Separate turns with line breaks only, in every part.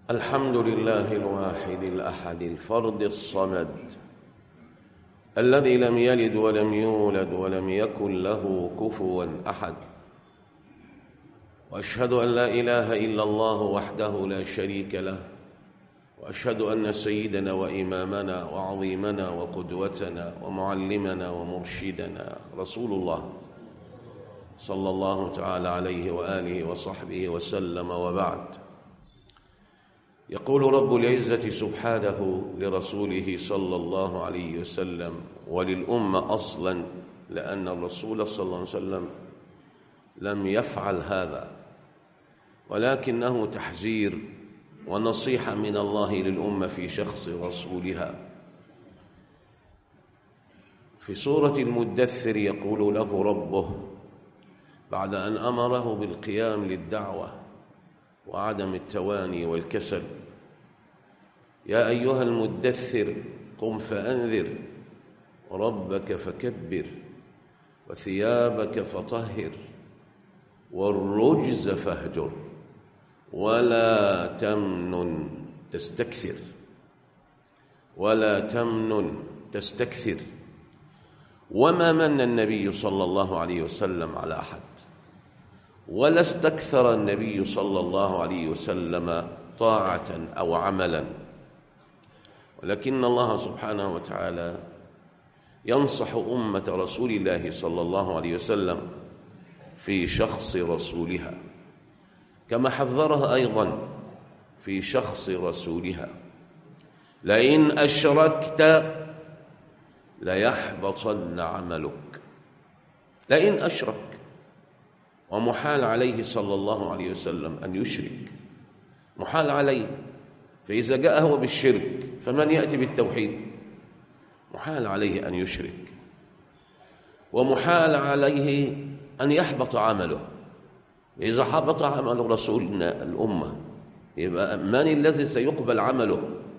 الحمد لله الواحد الأحد الفرد الصمد الذي لم يلد ولم يولد ولم يكن له كفوا أحد وأشهد أن لا إله إلا الله وحده لا شريك له وأشهد أن سيدنا وإمامنا وعظيمنا وقدوتنا ومعلمنا ومرشدنا رسول الله صلى الله تعالى عليه وآله وصحبه وسلم وبعد يقول رب العزة سبحانه لرسوله صلى الله عليه وسلم وللأمة أصلا لأن الرسول صلى الله عليه وسلم لم يفعل هذا ولكنه تحذير ونصيحة من الله للأمة في شخص رسولها في سورة المدثر يقول له ربه بعد أن أمره بالقيام للدعوة وعدم التواني والكسل يا أيها المدثر قم فأنذر ربك فكبر وثيابك فطهر والرجز فاهجر ولا تمنن تستكثر ولا تمنن تستكثر وما من النبي صلى الله عليه وسلم على أحد ولا استكثر النبي صلى الله عليه وسلم طاعة أو عملا ولكن الله سبحانه وتعالى ينصح أمة رسول الله صلى الله عليه وسلم في شخص رسولها كما حذرها أيضا في شخص رسولها لئن أشركت ليحبطن عملك لئن أشرك ومحال عليه صلى الله عليه وسلم أن يشرك محال عليه فإذا جاء هو بالشرك فمن يأتي بالتوحيد محال عليه أن يشرك ومحال عليه أن يحبط عمله إذا حبط عمل رسولنا الأمة يبقى من الذي سيقبل عمله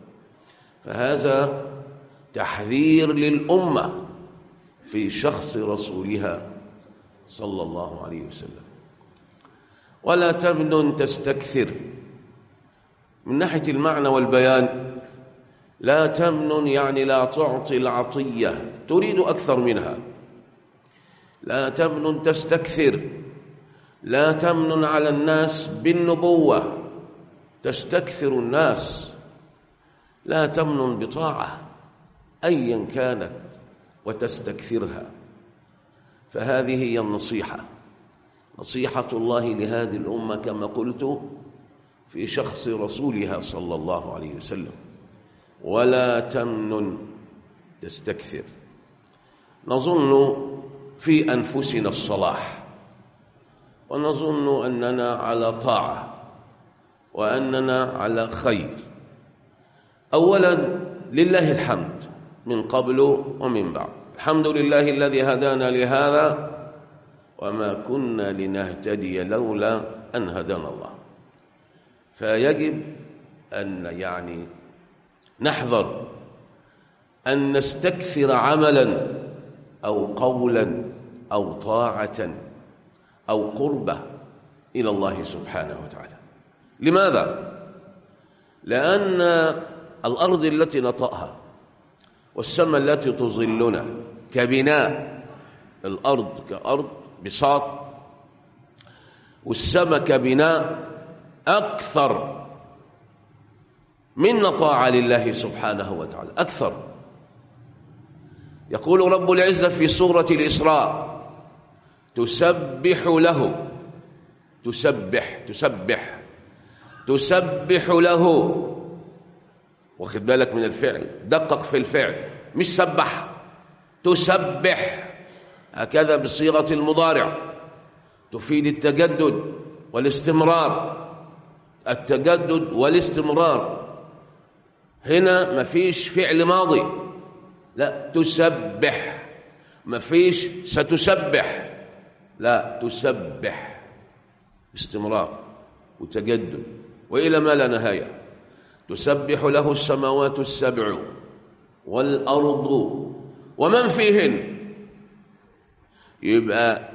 فهذا تحذير للأمة في شخص رسولها صلى الله عليه وسلم ولا تمنن تستكثر من ناحية المعنى والبيان لا تمنن يعني لا تعطي العطية تريد أكثر منها لا تمنن تستكثر لا تمنن على الناس بالنبوة تستكثر الناس لا تمنن بطاعة أيا كانت وتستكثرها فهذه هي النصيحة نصيحة الله لهذه الأمة كما قلت في شخص رسولها صلى الله عليه وسلم ولا تمنن تستكثر نظن في أنفسنا الصلاح ونظن أننا على طاعة وأننا على خير أولا لله الحمد من قبل ومن بعد الحمد لله الذي هدانا لهذا وما كنا لنهتدي لولا أن هدانا الله فيجب أن يعني نحذر أن نستكثر عملا أو قولا أو طاعة أو قربة إلى الله سبحانه وتعالى لماذا؟ لأن الأرض التي نطأها والسماء التي تظلنا كبناء الأرض كأرض بساط والسماء كبناء أكثر من طاعة لله سبحانه وتعالى أكثر يقول رب العزة في سورة الإسراء تسبح له تسبح تسبح تسبح له واخد بالك من الفعل دقق في الفعل مش سبح تسبح هكذا بصيغة المضارع تفيد التجدد والاستمرار التجدد والاستمرار هنا مفيش فعل ماضي لا تسبح مفيش ستسبح لا تسبح استمرار وتجدد وإلى ما لا نهاية تسبح له السماوات السبع والأرض ومن فيهن يبقى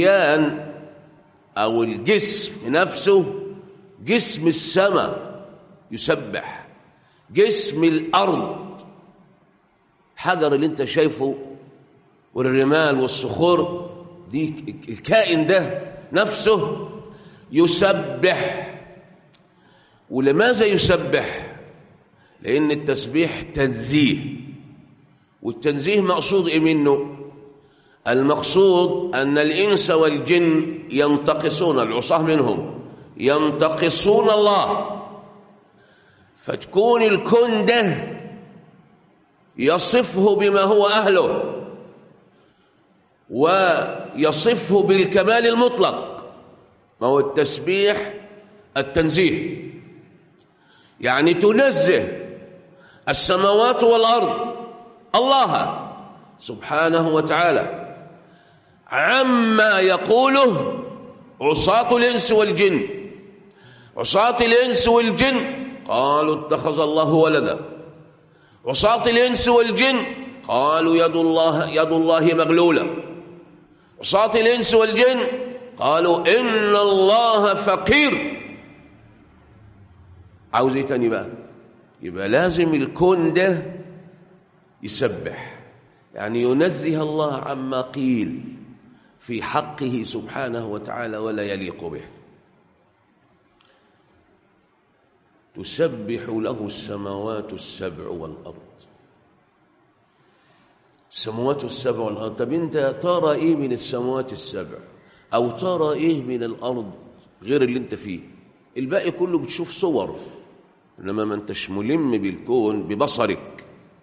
الكيان أو الجسم نفسه جسم السماء يسبح جسم الأرض حجر اللي انت شايفه والرمال والصخور دي الكائن ده نفسه يسبح ولماذا يسبح لأن التسبيح تنزيه والتنزيه مقصود إيه منه المقصود أن الإنس والجن ينتقصون العصاه منهم ينتقصون الله فتكون الكون ده يصفه بما هو أهله ويصفه بالكمال المطلق ما هو التسبيح التنزيه يعني تنزه السماوات والأرض الله سبحانه وتعالى عما يقوله عصاة الإنس والجن عصاة الإنس والجن قالوا اتخذ الله ولدا عصاة الإنس والجن قالوا يد الله يد الله مغلولة عصاة الإنس والجن قالوا إن الله فقير عاوز ايه تاني بقى يبقى لازم الكون ده يسبح يعني ينزه الله عما قيل في حقه سبحانه وتعالى ولا يليق به تسبح له السماوات السبع والأرض السماوات السبع والأرض طب انت ترى ايه من السماوات السبع او ترى ايه من الأرض غير اللي انت فيه الباقي كله بتشوف صور انما ما انتش ملم بالكون ببصرك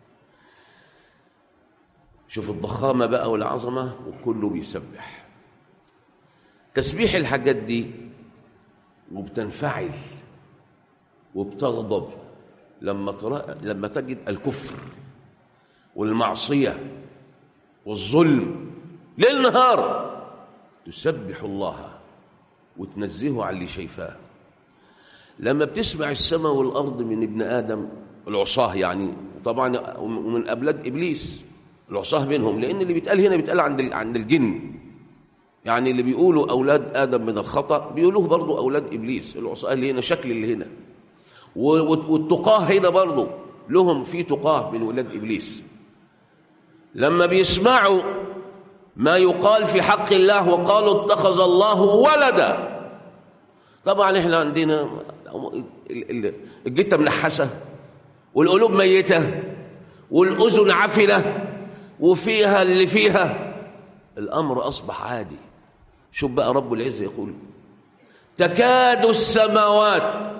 شوف الضخامة بقى والعظمة وكله بيسبح تسبيح الحاجات دي وبتنفعل وبتغضب لما ترى لما تجد الكفر والمعصية والظلم ليل نهار تسبح الله وتنزهه عن اللي شايفاه لما بتسمع السماء والأرض من ابن آدم العصاه يعني طبعا ومن أبلاد إبليس العصاه منهم لأن اللي بيتقال هنا بيتقال عند عند الجن يعني اللي بيقولوا أولاد آدم من الخطأ بيقولوه برضو أولاد إبليس العصاه اللي هنا شكل اللي هنا والتقاه هنا برضو لهم في تقاه من ولاد إبليس لما بيسمعوا ما يقال في حق الله وقالوا اتخذ الله ولدا طبعا احنا عندنا الجتة منحسة والقلوب ميتة والأذن عفنة وفيها اللي فيها الأمر أصبح عادي شوف بقى رب العزة يقول تكاد السماوات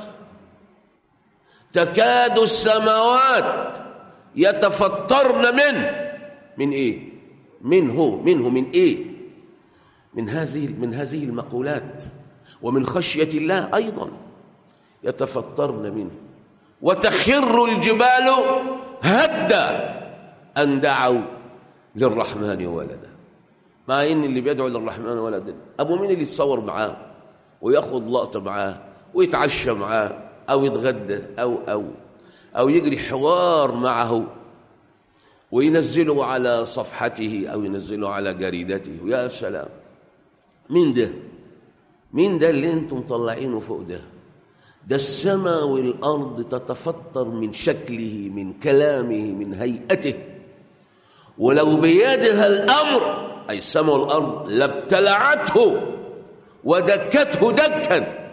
تكاد السماوات يتفطرن منه من ايه منه منه من ايه من هذه من هذه المقولات ومن خشية الله أيضا يتفطرن منه وتخر الجبال هدا أن دعوا للرحمن ولدا مع إن اللي بيدعو للرحمن ولدا أبو مين اللي يتصور معاه وياخد لقطة معاه ويتعشى معاه أو يتغدى أو أو أو يجري حوار معه وينزله على صفحته أو ينزله على جريدته يا سلام مين ده مين ده اللي انتم مطلعينه فوق ده ده السماء والأرض تتفطر من شكله من كلامه من هيئته ولو بيدها الأمر أي السماء والأرض لابتلعته ودكته دكا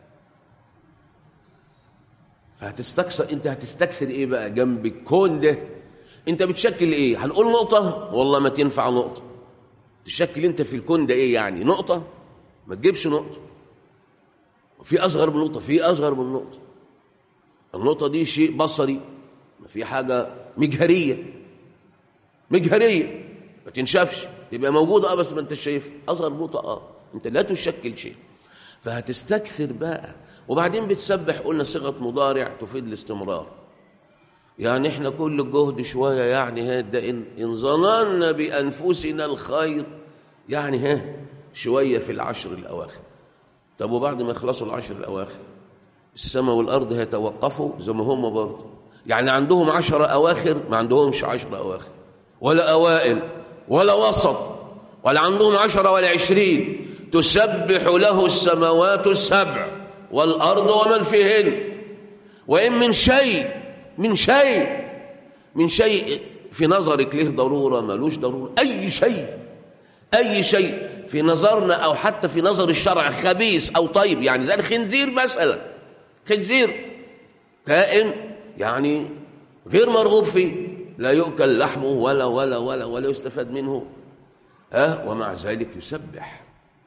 فهتستكثر انت هتستكثر ايه بقى جنب الكون ده انت بتشكل ايه هنقول نقطة والله ما تنفع نقطة تشكل انت في الكون ده ايه يعني نقطة ما تجيبش نقطة في أصغر من نقطة في أصغر من نقطة النقطة دي شيء بصري ما في حاجة مجهرية مجهرية ما تنشافش تبقى موجودة اه بس ما انت شايف أصغر نقطة اه انت لا تشكل شيء فهتستكثر بقى وبعدين بتسبح قلنا صيغة مضارع تفيد الاستمرار يعني احنا كل جهد شوية يعني هذا إن, إن ظننا بأنفسنا الخير يعني ها شوية في العشر الأواخر طب وبعد ما يخلصوا العشر الأواخر السماء والأرض هيتوقفوا زي ما هم برضه يعني عندهم عشر أواخر ما عندهمش عشر أواخر ولا أوائل ولا وسط ولا عندهم عشرة ولا عشرين تسبح له السماوات السبع والأرض ومن فيهن وإن من شيء من شيء من شيء في نظرك له ضرورة ملوش ضرورة أي شيء أي شيء في نظرنا أو حتى في نظر الشرع خبيث أو طيب يعني زي الخنزير مثلا خنزير كائن يعني غير مرغوب فيه لا يؤكل لحمه ولا ولا ولا ولا يستفاد منه ها ومع ذلك يسبح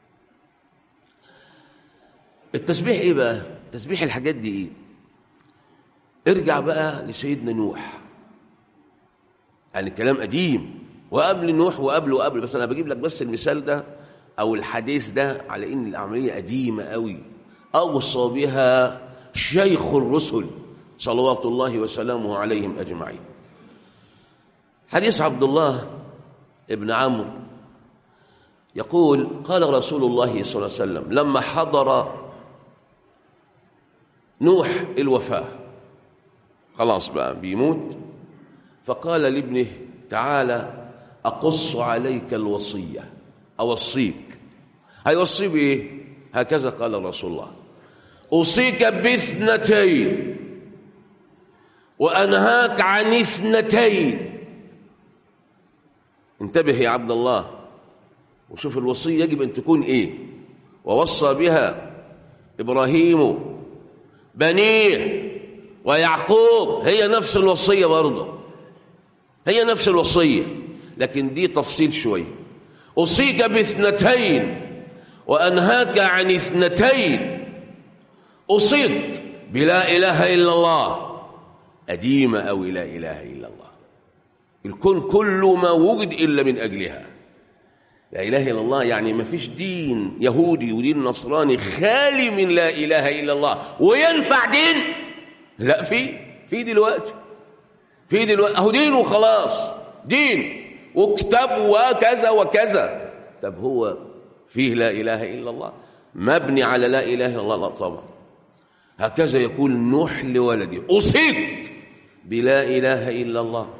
التسبيح ايه بقى تسبيح الحاجات دي ايه ارجع بقى لسيدنا نوح يعني كلام قديم وقبل نوح وقبل وقبل بس انا بجيب لك بس المثال ده او الحديث ده على ان العمليه قديمه قوي اوصى بها شيخ الرسل صلوات الله وسلامه عليهم اجمعين حديث عبد الله ابن عمرو يقول قال رسول الله صلى الله عليه وسلم لما حضر نوح الوفاه خلاص بقى بيموت فقال لابنه تعالى أقص عليك الوصية أوصيك هيوصي بإيه هكذا قال رسول الله أوصيك باثنتين وأنهاك عن اثنتين انتبه يا عبد الله وشوف الوصية يجب أن تكون إيه ووصى بها إبراهيم بنيه ويعقوب هي نفس الوصية برضه هي نفس الوصية لكن دي تفصيل شوية أوصيك باثنتين وأنهاك عن اثنتين أوصيك بلا إله إلا الله قديمة أو لا إله إلا الله الكون كله ما وجد إلا من أجلها لا إله إلا الله يعني ما فيش دين يهودي ودين نصراني خالي من لا إله إلا الله وينفع دين لا في في دلوقتي في دلوقتي اهو دين وخلاص دين وكتاب وكذا وكذا طب هو فيه لا اله الا الله مبني على لا اله الا الله لا طبعا هكذا يقول نوح لولده اوصيك بلا اله الا الله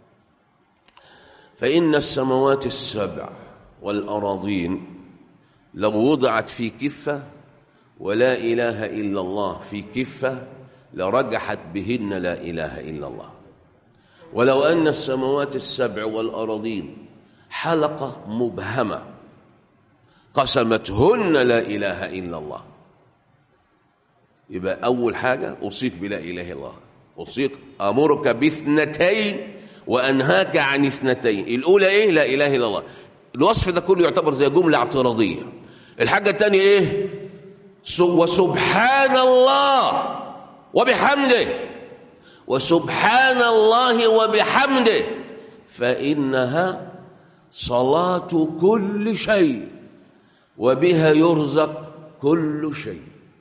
فان السماوات السبع والاراضين لو وضعت في كفه ولا اله الا الله في كفه لرجحت بهن لا اله الا الله ولو أن السماوات السبع والأراضين حلقة مبهمة قسمتهن لا إله إلا الله يبقى أول حاجة أوصيك بلا إله إلا الله أوصيك أمرك باثنتين وأنهاك عن اثنتين الأولى إيه لا إله إلا الله الوصف ده كله يعتبر زي جملة اعتراضية الحاجة الثانية إيه وسبحان الله وبحمده وسبحان الله وبحمده فإنها صلاة كل شيء وبها يرزق كل شيء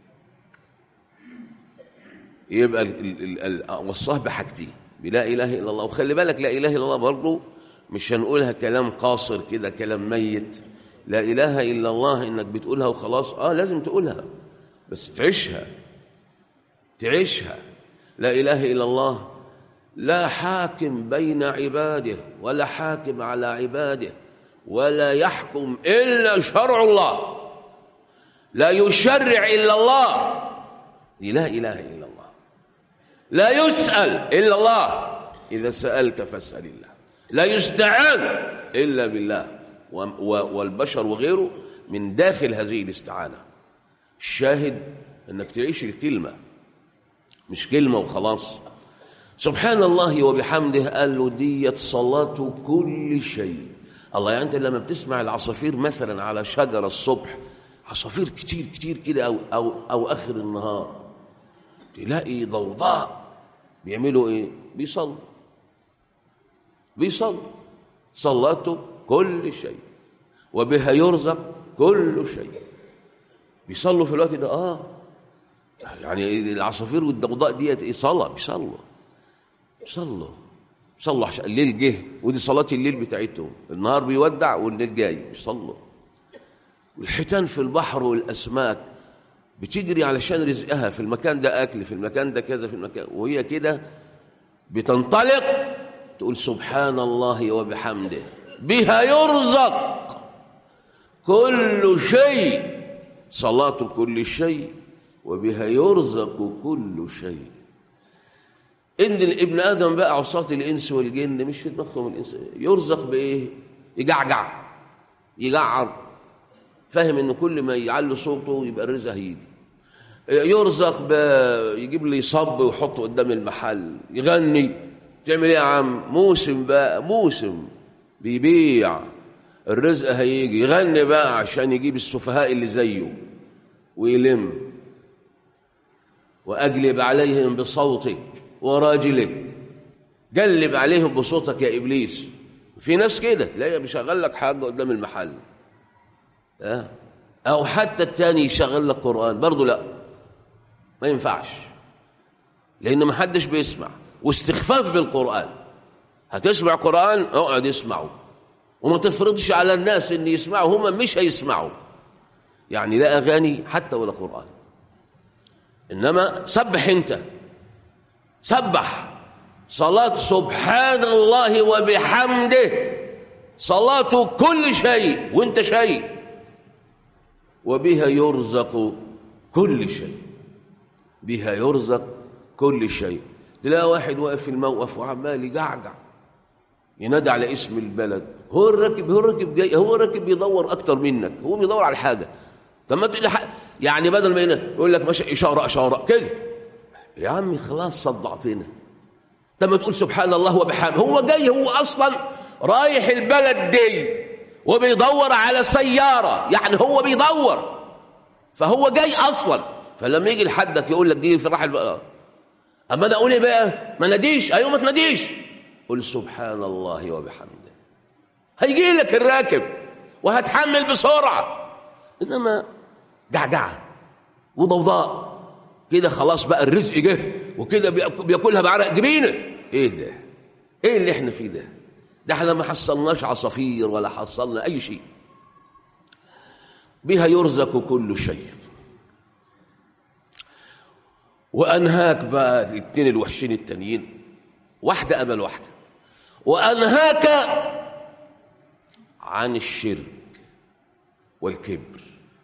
يبقى وصاه بحاجتين بلا إله إلا الله وخلي بالك لا إله إلا الله برضه مش هنقولها كلام قاصر كده كلام ميت لا إله إلا الله إنك بتقولها وخلاص آه لازم تقولها بس تعيشها تعيشها لا إله إلا الله لا حاكم بين عباده ولا حاكم على عباده ولا يحكم إلا شرع الله لا يشرع إلا الله لا إله إلا الله لا يسأل إلا الله إذا سألت فاسأل الله لا يستعان إلا بالله والبشر وغيره من داخل هذه الاستعانة الشاهد أنك تعيش الكلمة مش كلمة وخلاص سبحان الله وبحمده قال له ديت صلاة كل شيء الله يعني أنت لما بتسمع العصافير مثلا على شجرة الصبح عصافير كتير كتير كده أو, أو, أو آخر النهار تلاقي ضوضاء بيعملوا إيه؟ بيصلوا بيصلوا صلاته كل شيء وبها يرزق كل شيء بيصلوا في الوقت ده آه يعني العصافير والضوضاء ديت ايه صلاه بيصلوا بيصلوا بيصلوا عشان الليل جه ودي صلاه الليل بتاعتهم النهار بيودع والليل جاي بيصلوا والحيتان في البحر والاسماك بتجري علشان رزقها في المكان ده اكل في المكان ده كذا في المكان وهي كده بتنطلق تقول سبحان الله وبحمده بها يرزق كل شيء صلاه كل شيء وبها يرزق كل شيء ان ابن ادم بقى عصاة الانس والجن مش في دماغهم الانس يرزق بايه يجعجع يجعر فاهم ان كل ما يعلي صوته يبقى الرزق هيجي يرزق ب... يجيب لي صب ويحطه قدام المحل يغني تعمل ايه يا عم موسم بقى موسم بيبيع الرزق هيجي يغني بقى عشان يجيب السفهاء اللي زيه ويلم واجلب عليهم بصوتك وراجلك جلب عليهم بصوتك يا ابليس في ناس كده تلاقيه بيشغل لك حاجه قدام المحل أه؟ او حتى التاني يشغل لك قران برضه لا ما ينفعش لان ما حدش بيسمع واستخفاف بالقران هتسمع قران اقعد اسمعه وما تفرضش على الناس ان يسمعوا هم مش هيسمعوا يعني لا اغاني حتى ولا قران انما سبح انت سبح صلاه سبحان الله وبحمده صلاه كل شيء وانت شيء وبها يرزق كل شيء بها يرزق كل شيء تلاقي واحد واقف في الموقف وعمال يجعجع ينادي على اسم البلد هو الراكب هو الراكب جاي هو الراكب بيدور اكتر منك هو بيدور على حاجه طب ما تقول يعني بدل ما يقول لك ماشي اشاره اشاره كده يا عمي خلاص صدعتنا طب ما تقول سبحان الله وبحمده هو جاي هو اصلا رايح البلد دي وبيدور على سياره يعني هو بيدور فهو جاي اصلا فلما يجي لحدك يقول لك دي في راح البقى اما انا اقول ايه بقى ما ناديش ايوه ما تناديش قل سبحان الله وبحمده هيجي لك الراكب وهتحمل بسرعه انما جعجعه وضوضاء كده خلاص بقى الرزق جه وكده بياكلها بعرق جبينه ايه ده ايه اللي احنا فيه ده ده احنا ما حصلناش عصافير ولا حصلنا اي شيء بها يرزق كل شيء وانهاك بقى الاثنين الوحشين التانيين واحده امل واحده وانهاك عن الشرك والكبر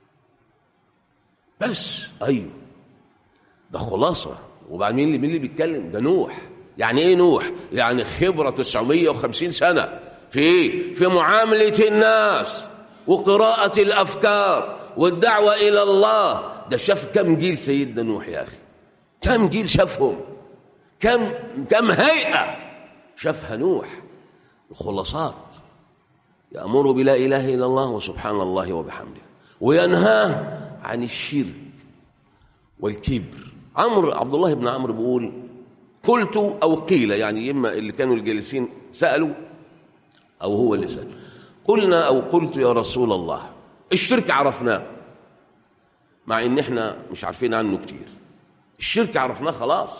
بس ايوه ده خلاصه وبعد مين اللي مين اللي بيتكلم ده نوح يعني ايه نوح يعني خبره 950 سنه في ايه في معامله الناس وقراءه الافكار والدعوه الى الله ده شاف كم جيل سيدنا نوح يا اخي كم جيل شافهم كم كم هيئه شافها نوح الخلاصات يأمر بلا إله إلا الله وسبحان الله وبحمده وينهاه عن الشرك والكبر عمرو عبد الله بن عمرو بيقول قلت أو قيل يعني إما اللي كانوا الجالسين سألوا أو هو اللي سأل قلنا أو قلت يا رسول الله الشرك عرفناه مع إن إحنا مش عارفين عنه كتير الشرك عرفناه خلاص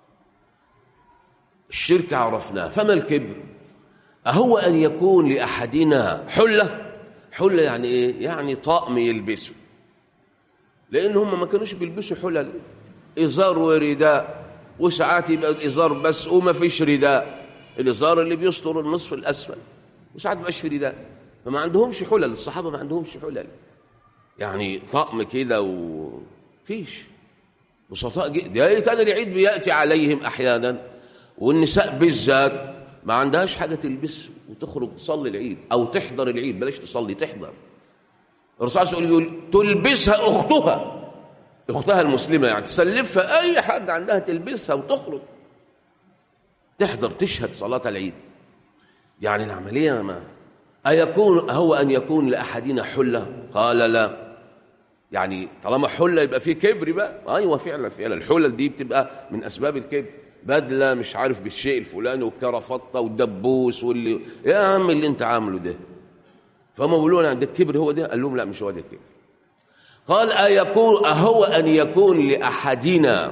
الشرك عرفناه فما الكبر أهو أن يكون لأحدنا حلة حلة يعني إيه؟ يعني طقم يلبسه لأن هم ما كانوش بيلبسوا حلل إزار ورداء وساعات يبقى الإزار بس وما فيش رداء الإزار اللي بيستر النصف الأسفل وساعات ما في رداء فما عندهمش حلل الصحابة ما عندهمش حلل يعني طقم كده وفيش بسطاء جدا كان العيد بيأتي عليهم أحيانا والنساء بالذات ما عندهاش حاجة تلبس وتخرج تصلي العيد أو تحضر العيد بلاش تصلي تحضر الرسول صلى الله عليه وسلم يقول تلبسها أختها أختها المسلمة يعني تسلفها أي حد عندها تلبسها وتخرج تحضر تشهد صلاة العيد يعني العملية ما أيكون هو أن يكون لأحدنا حلة قال لا يعني طالما حلة يبقى فيه كبر بقى أيوة فعلا فعلا الحلل دي بتبقى من أسباب الكبر بدله مش عارف بالشيء الفلاني والكرافطه والدبوس واللي يا عم اللي انت عامله ده فهم بيقولوا لنا ده الكبر هو ده قال لهم لا مش هو ده الكبر قال أيكون أهو أن يكون لأحدنا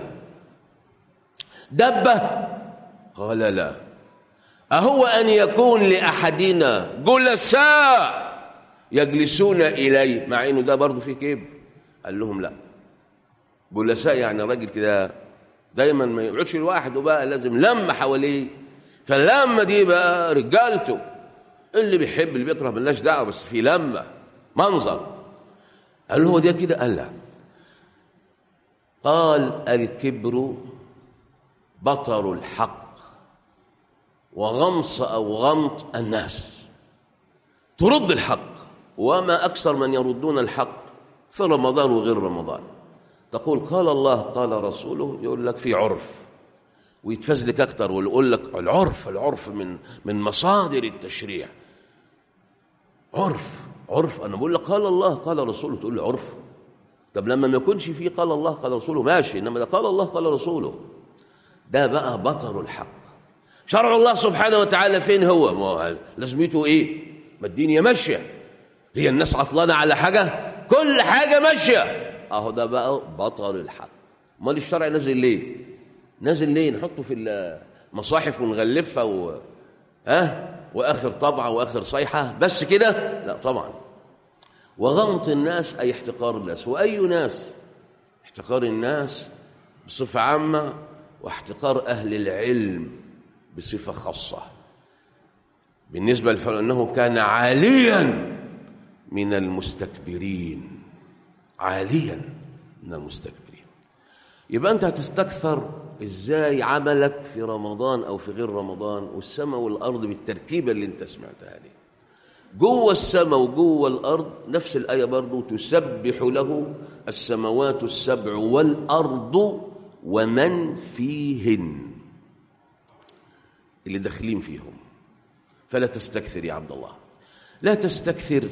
دبة قال لا أهو أن يكون لأحدنا جلساء يجلسون إليه مع إنه ده برضه فيه كبر قال لهم لا جلساء يعني راجل كده دايما ما يقعدش لوحده بقى لازم لمه حواليه فاللمه دي بقى رجالته اللي بيحب اللي بيكره ملناش دعوه بس في لمه منظر قال له هو ده كده قال لا قال الكبر بطر الحق وغمص أو غمط الناس ترد الحق وما أكثر من يردون الحق في رمضان وغير رمضان تقول قال الله قال رسوله يقول لك في عرف ويتفزلك أكتر ويقول لك العرف العرف من من مصادر التشريع عرف عرف أنا بقول لك قال الله قال رسوله تقول لي عرف طب لما ما يكونش فيه قال الله قال رسوله ماشي إنما ده قال الله قال رسوله ده بقى بطر الحق شرع الله سبحانه وتعالى فين هو ما هو لازمته ايه ما الدنيا ماشيه هي الناس عطلانه على حاجه كل حاجه ماشيه اهو ده بقى بطل الحق امال الشرع نازل ليه نازل ليه نحطه في المصاحف ونغلفها و... ها واخر طبعه واخر صيحه بس كده لا طبعا وغمط الناس اي احتقار الناس واي ناس احتقار الناس بصفه عامه واحتقار اهل العلم بصفه خاصه بالنسبه للفرعون انه كان عاليا من المستكبرين عاليا من المستكبرين يبقى انت هتستكثر ازاي عملك في رمضان او في غير رمضان والسماء والارض بالتركيبه اللي انت سمعتها دي جوه السماء وجوه الارض نفس الايه برضه تسبح له السماوات السبع والارض ومن فيهن اللي داخلين فيهم فلا تستكثر يا عبد الله لا تستكثر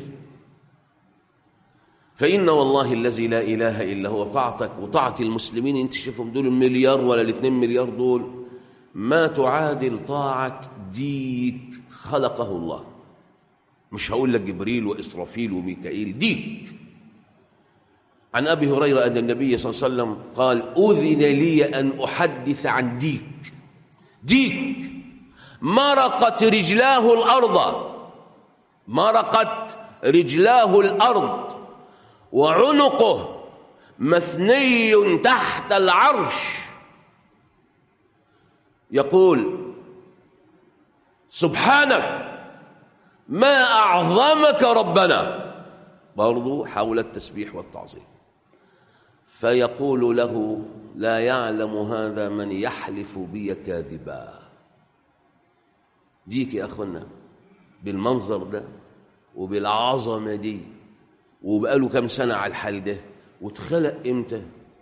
فإن والله الذي لا إله إلا هو طاعتك وطاعة المسلمين انت شوفهم دول المليار ولا الاثنين مليار دول ما تعادل طاعة ديك خلقه الله مش هقول لك جبريل وإسرافيل وميكائيل ديك عن أبي هريرة أن النبي صلى الله عليه وسلم قال أذن لي أن أحدث عن ديك ديك مرقت رجلاه الأرض مرقت رجلاه الأرض وعنقه مثني تحت العرش يقول سبحانك ما أعظمك ربنا برضو حول التسبيح والتعظيم فيقول له لا يعلم هذا من يحلف بي كاذبا ديك يا أخوانا بالمنظر ده وبالعظمة دي وبقاله كام سنة على الحال ده واتخلق امتى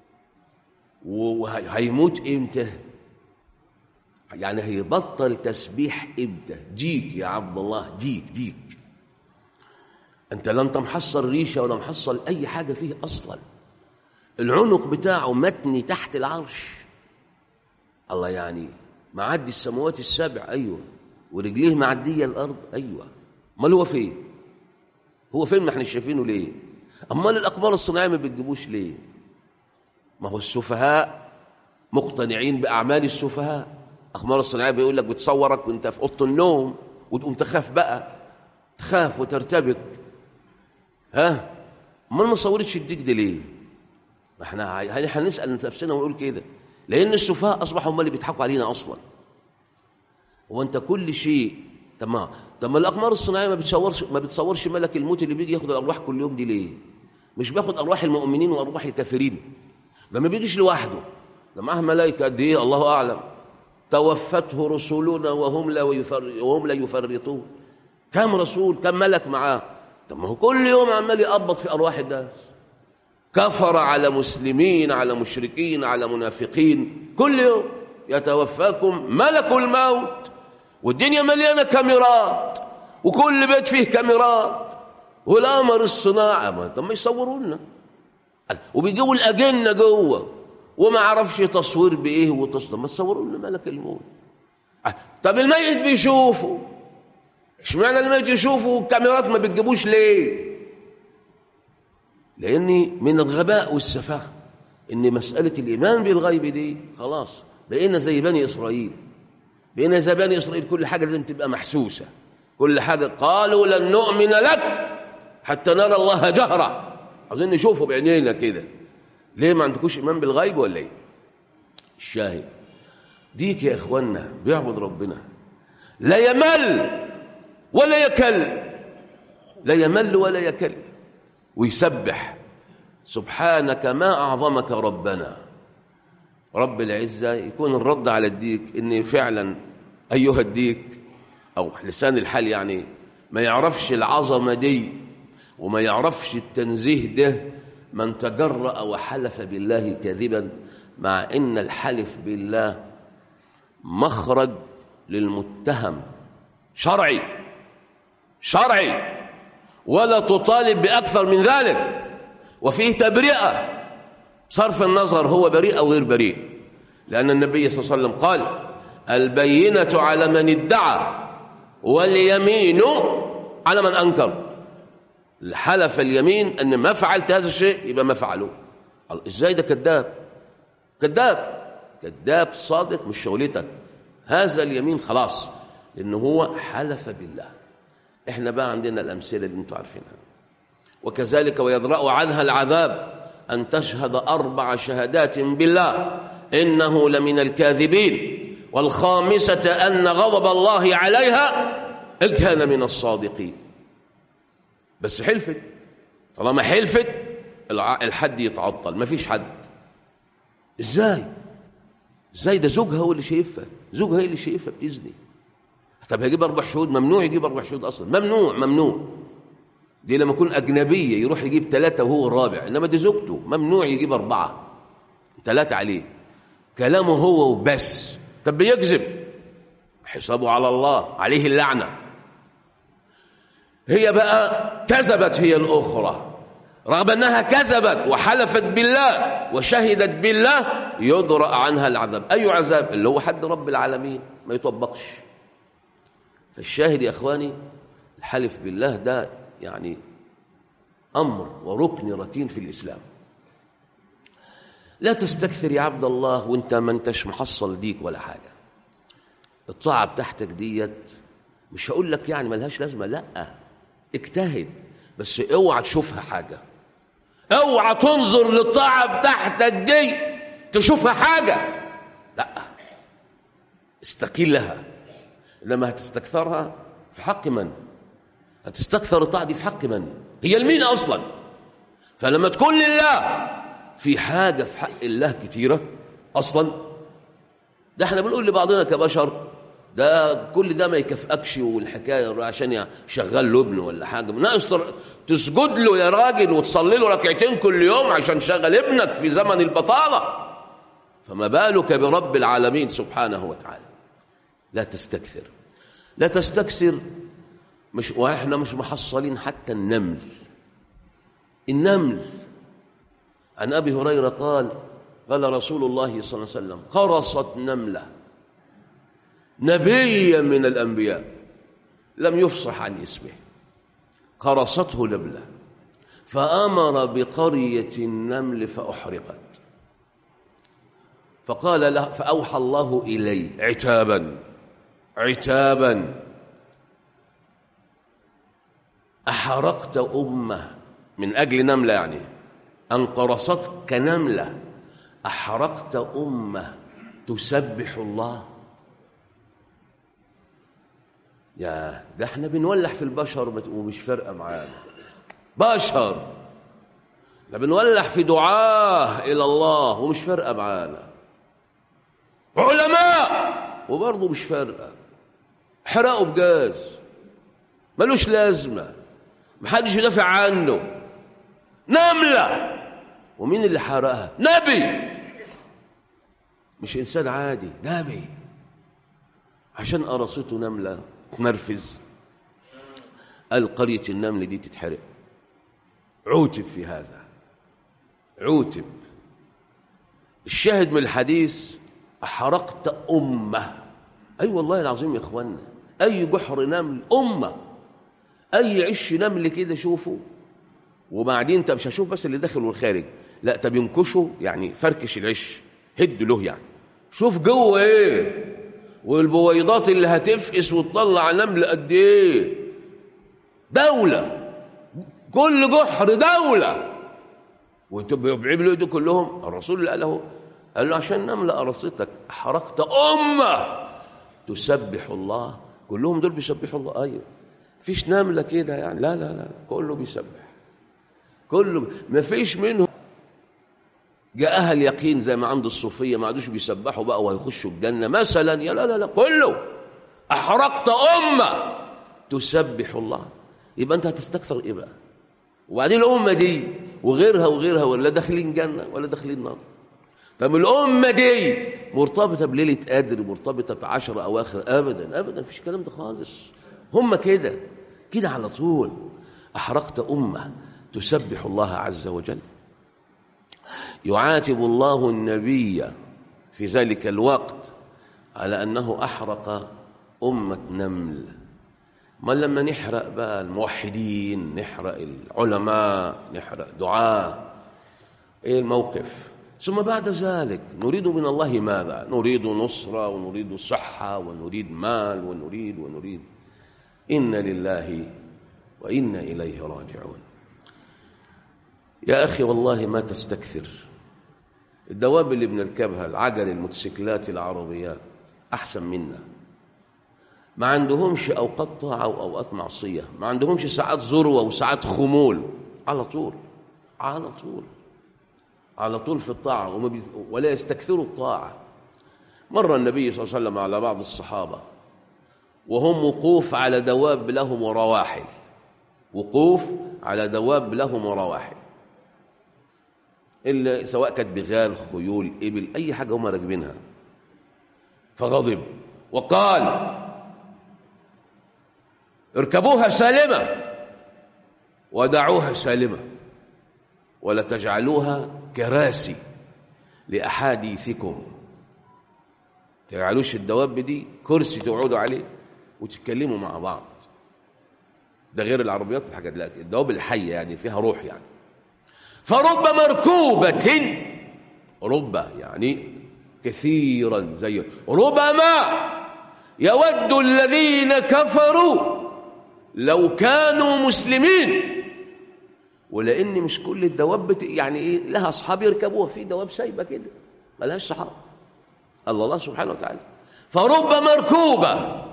وهيموت امتى يعني هيبطل تسبيح امتى ديك يا عبد الله ديك ديك انت لا انت محصل ريشه ولا محصل اي حاجه فيه اصلا العنق بتاعه متني تحت العرش الله يعني معدي السماوات السبع ايوه ورجليه معديه الارض ايوه امال هو فين هو فين ما احنا شايفينه ليه امال الاقمار الصناعيه ما بتجيبوش ليه ما هو السفهاء مقتنعين باعمال السفهاء اقمار الصناعيه بيقول لك بتصورك وانت في اوضه النوم وتقوم تخاف بقى تخاف وترتبك ها امال ما صورتش الديك ده ليه ما احنا هنسال نفسنا ونقول كده لان السفهاء اصبحوا هم اللي بيضحكوا علينا اصلا هو انت كل شيء تمام طب ما الاقمار الصناعيه ما بتصورش ما بتصورش ملك الموت اللي بيجي ياخد الارواح كل يوم دي ليه مش بياخد ارواح المؤمنين وارواح الكافرين ده ما بيجيش لوحده ده معاه ملائكه قد ايه الله اعلم توفته رسلنا وهم لا يفر... وهم لا يفرطون كم رسول كم ملك معاه طب ما هو كل يوم عمال يقبض في ارواح الناس كفر على مسلمين على مشركين على منافقين كل يوم يتوفاكم ملك الموت والدنيا مليانة كاميرات وكل بيت فيه كاميرات والقمر الصناعة ما طب ما يصوروا لنا وبيجيبوا الأجنة جوه وما عرفش تصوير بإيه وتصوير ما تصوروا لنا ملك الموت طب الميت بيشوفه اشمعنى الميت يشوفه والكاميرات ما بتجيبوش ليه لأني من الغباء والسفاهة إن مسألة الإيمان بالغيب دي خلاص بقينا زي بني إسرائيل بقينا زي بني إسرائيل كل حاجة لازم تبقى محسوسة كل حاجة قالوا لن نؤمن لك حتى نرى الله جهرة عاوزين نشوفه بعينينا كده ليه ما عندكوش إيمان بالغيب ولا إيه الشاهد ديك يا إخوانا بيعبد ربنا لا يمل ولا يكل لا يمل ولا يكل ويسبح سبحانك ما أعظمك ربنا رب العزة يكون الرد على الديك إن فعلا أيها الديك أو لسان الحال يعني ما يعرفش العظمة دي وما يعرفش التنزيه ده من تجرأ وحلف بالله كذبا مع إن الحلف بالله مخرج للمتهم شرعي شرعي ولا تطالب بأكثر من ذلك وفيه تبرئة صرف النظر هو بريء أو غير بريء لأن النبي صلى الله عليه وسلم قال البينة على من ادعى واليمين على من أنكر حلف اليمين أن ما فعلت هذا الشيء يبقى ما فعله إزاي ده كذاب كذاب كذاب صادق مش شغلتك هذا اليمين خلاص لأنه هو حلف بالله احنا بقى عندنا الأمثلة اللي انتم عارفينها وكذلك ويدرأ عنها العذاب أن تشهد أربع شهادات بالله إنه لمن الكاذبين والخامسة أن غضب الله عليها إن كان من الصادقين بس حلفت طالما حلفت الحد يتعطل ما فيش حد ازاي ازاي ده زوجها هو اللي شايفها زوجها هي اللي شايفها بإذنه طب هيجيب أربع شهود ممنوع يجيب أربع شهود أصلا ممنوع ممنوع دي لما يكون أجنبية يروح يجيب ثلاثة وهو الرابع إنما دي زوجته ممنوع يجيب أربعة ثلاثة عليه كلامه هو وبس طب بيكذب حسابه على الله عليه اللعنة هي بقى كذبت هي الأخرى رغم أنها كذبت وحلفت بالله وشهدت بالله يدرأ عنها العذاب أي عذاب اللي هو حد رب العالمين ما يطبقش فالشاهد يا إخواني الحلف بالله ده يعني أمر وركن ركين في الإسلام لا تستكثر يا عبد الله وانت ما انتش محصل ديك ولا حاجة الطاعة بتاعتك ديت مش هقول لك يعني ملهاش لازمة لا اجتهد بس اوعى تشوفها حاجة اوعى تنظر للطاعة بتاعتك دي تشوفها حاجة لا استقيل لها لما هتستكثرها في حق من هتستكثر الطاعة دي في حق من هي المين أصلا فلما تكون لله في حاجة في حق الله كتيرة أصلا ده احنا بنقول لبعضنا كبشر ده كل ده ما يكفأكش والحكاية عشان شغال له ابنه ولا حاجة ناقص تسجد له يا راجل وتصلي له ركعتين كل يوم عشان شغل ابنك في زمن البطالة فما بالك برب العالمين سبحانه وتعالى لا تستكثر لا تستكثر مش واحنا مش محصلين حتى النمل النمل عن ابي هريره قال قال رسول الله صلى الله عليه وسلم قرصت نمله نبيا من الانبياء لم يفصح عن اسمه قرصته نمله فامر بقريه النمل فاحرقت فقال له فاوحى الله اليه عتابا عتابا أحرقت أمة من أجل نملة يعني أن قرصتك نملة أحرقت أمة تسبح الله يا ده احنا بنولح في البشر ومش فارقه معانا بشر ده بنولح في دعاه الى الله ومش فارقه معانا علماء وبرضه مش فارقه حرقوا بجاز ملوش لازمه محدش يدافع عنه نملة ومين اللي حرقها نبي مش إنسان عادي نبي عشان قرصته نملة تنرفز قال قرية النمل دي تتحرق عوتب في هذا عوتب الشاهد من الحديث أحرقت أمة أي أيوة والله العظيم يا إخوانا أي جحر نمل أمة اي عش نمل كده شوفه وبعدين انت مش هشوف بس اللي داخل والخارج لا طب ينكشه يعني فركش العش هد له يعني شوف جوه ايه والبويضات اللي هتفقس وتطلع نمل قد ايه دولة كل جحر دولة وبيعملوا دول كلهم الرسول اللي قاله قال له عشان نملة قرصتك حرقت أمة تسبح الله كلهم دول بيسبحوا الله أيوه فيش نملة كده يعني لا لا لا كله بيسبح كله ما فيش منهم جاءها اليقين زي ما عند الصوفيه ما عادوش بيسبحوا بقى وهيخشوا الجنه مثلا يا لا لا لا كله احرقت امه تسبح الله يبقى انت هتستكثر ايه بقى وبعدين الامه دي وغيرها وغيرها ولا داخلين جنه ولا داخلين نار طب الامه دي مرتبطه بليله قدر مرتبطه بعشر اواخر ابدا ابدا مفيش الكلام ده خالص هم كده كده على طول احرقت امه تسبح الله عز وجل يعاتب الله النبي في ذلك الوقت على انه احرق امه نمل ما لما نحرق بقى الموحدين نحرق العلماء نحرق دعاة ايه الموقف ثم بعد ذلك نريد من الله ماذا نريد نصرة ونريد صحة ونريد مال ونريد ونريد إن لله وإنا إليه راجعون يا أخي والله ما تستكثر الدواب اللي بنركبها العجل الموتوسيكلات العربيات أحسن منا ما عندهمش أوقات طاعة وأوقات معصية ما عندهمش ساعات ذروة وساعات خمول على طول على طول على طول في الطاعة وما بي... ولا يستكثروا الطاعة مر النبي صلى الله عليه وسلم على بعض الصحابة وهم وقوف على دواب لهم ورواحل وقوف على دواب لهم ورواحل إلا سواء كانت بغال خيول إبل أي حاجة هم راكبينها فغضب وقال اركبوها سالمة ودعوها سالمة ولا تجعلوها كراسي لأحاديثكم تجعلوش الدواب دي كرسي تقعدوا عليه وتتكلموا مع بعض ده غير العربيات والحاجات لا الدواب الحية يعني فيها روح يعني فرب مركوبة رب يعني كثيرا زي ربما يود الذين كفروا لو كانوا مسلمين ولان مش كل الدواب بت... يعني ايه لها اصحاب يركبوها في دواب سايبه كده ملهاش صحاب الله الله سبحانه وتعالى فرب مركوبه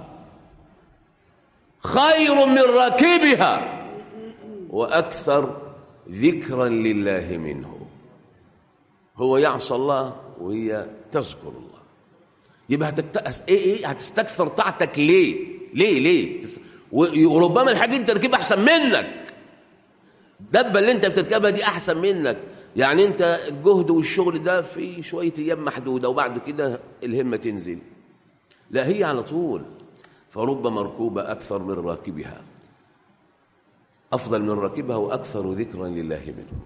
خير من راكبها واكثر ذكرا لله منه هو يعصى الله وهي تذكر الله يبقى هتكتأس ايه ايه هتستكثر طاعتك ليه ليه ليه وربما الحاجه انت تركبها احسن منك الدبه اللي انت بتركبها دي احسن منك يعني انت الجهد والشغل ده في شويه ايام محدوده وبعد كده الهمه تنزل لا هي على طول فرب مركوبه اكثر من راكبها افضل من راكبها واكثر ذكرا لله منه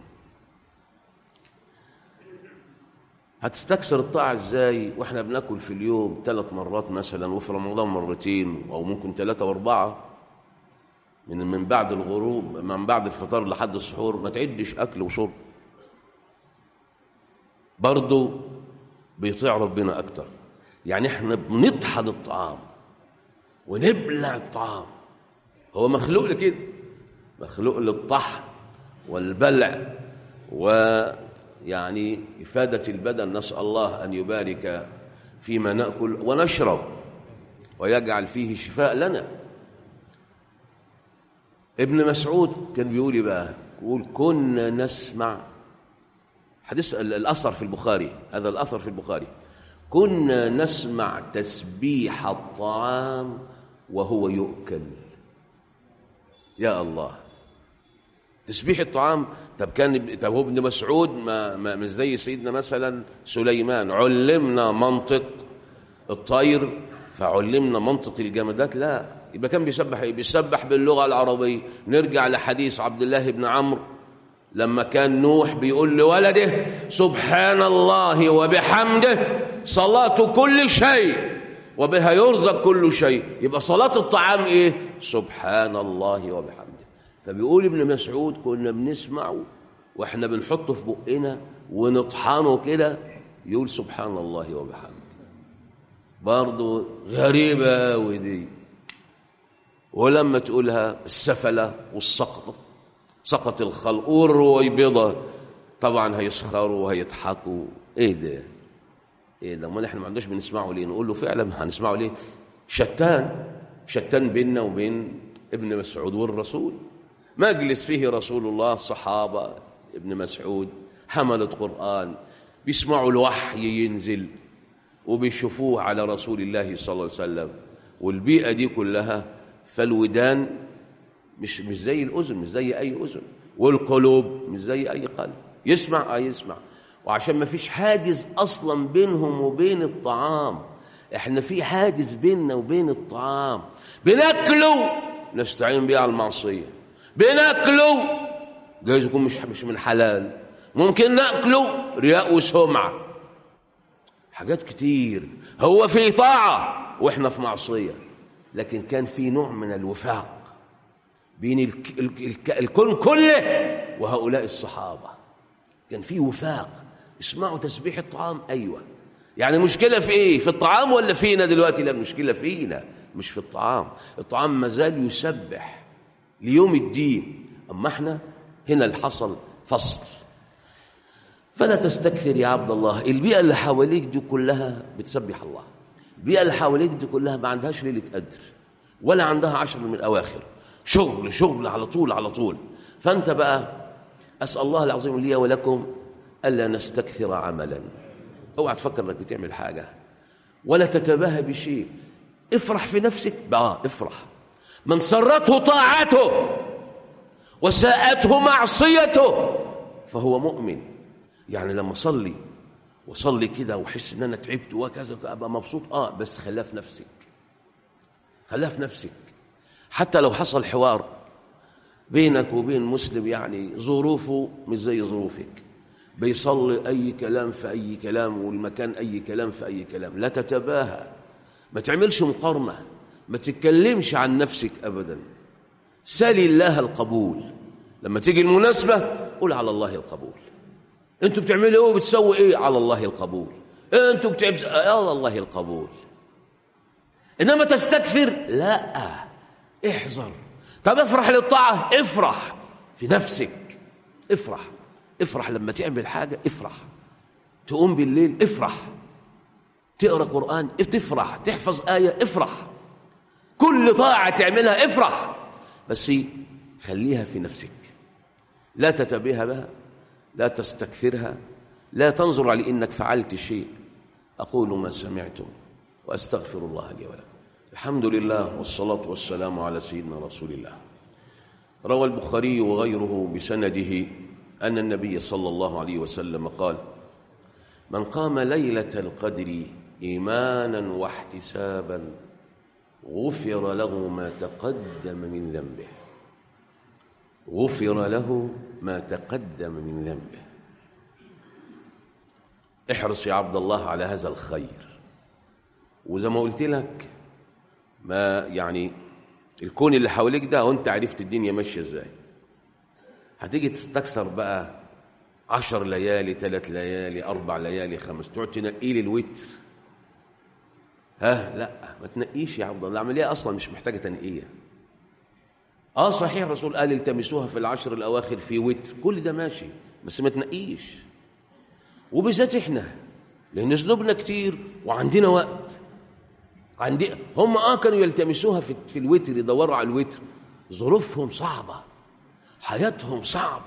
هتستكثر الطاعة ازاي واحنا بناكل في اليوم ثلاث مرات مثلا وفي رمضان مرتين او ممكن ثلاثة واربعة من من بعد الغروب من بعد الفطار لحد السحور ما تعدش اكل وشرب برضه بيطيع ربنا اكتر يعني احنا بنطحن الطعام ونبلع الطعام هو مخلوق لكده مخلوق للطحن والبلع ويعني إفادة البدن نسأل الله أن يبارك فيما نأكل ونشرب ويجعل فيه شفاء لنا ابن مسعود كان بيقول بقى يقول كنا نسمع حديث الأثر في البخاري هذا الأثر في البخاري كنا نسمع تسبيح الطعام وهو يؤكل يا الله تسبيح الطعام طب كان طب هو ابن مسعود ما, ما مش زي سيدنا مثلا سليمان علمنا منطق الطير فعلمنا منطق الجمادات لا يبقى كان بيسبح ايه بيسبح باللغه العربيه نرجع لحديث عبد الله بن عمرو لما كان نوح بيقول لولده سبحان الله وبحمده صلاة كل شيء وبها يرزق كل شيء يبقى صلاة الطعام ايه سبحان الله وبحمده فبيقول ابن مسعود كنا بنسمعه واحنا بنحطه في بقنا ونطحنه كده يقول سبحان الله وبحمده برضه غريبة ودي ولما تقولها السفلة والسقط سقط الخلق والرويبضة طبعا هيسخروا وهيضحكوا ايه ده ايه ده امال احنا ما عندناش بنسمعه ليه نقول له فعلا هنسمعه ليه شتان شتان بيننا وبين ابن مسعود والرسول مجلس فيه رسول الله صحابة ابن مسعود حملة قرآن بيسمعوا الوحي ينزل وبيشوفوه على رسول الله صلى الله عليه وسلم والبيئة دي كلها فالودان مش مش زي الأذن مش زي أي أذن والقلوب مش زي أي قلب يسمع آه يسمع وعشان ما فيش حاجز أصلا بينهم وبين الطعام احنا في حاجز بيننا وبين الطعام بناكله نستعين بيه على المعصية بناكله جايز يكون مش مش من حلال ممكن ناكله رياء وسمعة حاجات كتير هو في طاعة واحنا في معصية لكن كان في نوع من الوفاق بين الك الك الكون كله وهؤلاء الصحابة كان في وفاق اسمعوا تسبيح الطعام أيوة يعني المشكلة في إيه في الطعام ولا فينا دلوقتي لا المشكلة فينا مش في الطعام الطعام مازال يسبح ليوم الدين أما احنا هنا اللي حصل فصل فلا تستكثر يا عبد الله البيئة اللي حواليك دي كلها بتسبح الله البيئة اللي حواليك دي كلها ما عندهاش ليلة قدر ولا عندها عشر من الأواخر شغل شغل على طول على طول فأنت بقى أسأل الله العظيم لي ولكم ألا نستكثر عملا اوعى تفكر انك بتعمل حاجة ولا تتباهى بشيء افرح في نفسك بقى افرح من سرته طاعته وساءته معصيته فهو مؤمن يعني لما اصلي واصلي كده واحس ان انا تعبت وكذا ابقى مبسوط اه بس خليها في نفسك خليها في نفسك حتى لو حصل حوار بينك وبين مسلم يعني ظروفه مش زي ظروفك بيصلي اي كلام في اي كلام والمكان اي كلام في اي كلام لا تتباهى ما تعملش مقارنه ما تتكلمش عن نفسك ابدا سل الله القبول لما تيجي المناسبه قول على الله القبول انتوا بتعملوا ايه وبتسووا ايه على الله القبول انتوا بتعملوا على الله القبول انما تستكثر لا احذر طب افرح للطاعه افرح في نفسك افرح افرح لما تعمل حاجه افرح تقوم بالليل افرح تقرا قران تفرح تحفظ ايه افرح كل طاعه تعملها افرح بس خليها في نفسك لا تتبيها بها لا تستكثرها لا تنظر على انك فعلت شيء اقول ما سمعتم واستغفر الله لي ولكم الحمد لله والصلاه والسلام على سيدنا رسول الله روى البخاري وغيره بسنده ان النبي صلى الله عليه وسلم قال من قام ليله القدر ايمانا واحتسابا غفر له ما تقدم من ذنبه غفر له ما تقدم من ذنبه احرص يا عبد الله على هذا الخير وزي ما قلت لك ما يعني الكون اللي حواليك ده وانت عرفت الدنيا ماشيه ازاي هتيجي تستكثر بقى عشر ليالي ثلاث ليالي أربع ليالي خمس تقعد تنقي لي الوتر ها لا ما تنقيش يا عبد الله العملية أصلا مش محتاجة تنقية اه صحيح الرسول قال التمسوها في العشر الاواخر في وتر كل ده ماشي بس ما تنقيش وبالذات احنا لان ذنوبنا كتير وعندنا وقت عندي هم اه كانوا يلتمسوها في, في الوتر يدوروا على الوتر ظروفهم صعبه حياتهم صعبه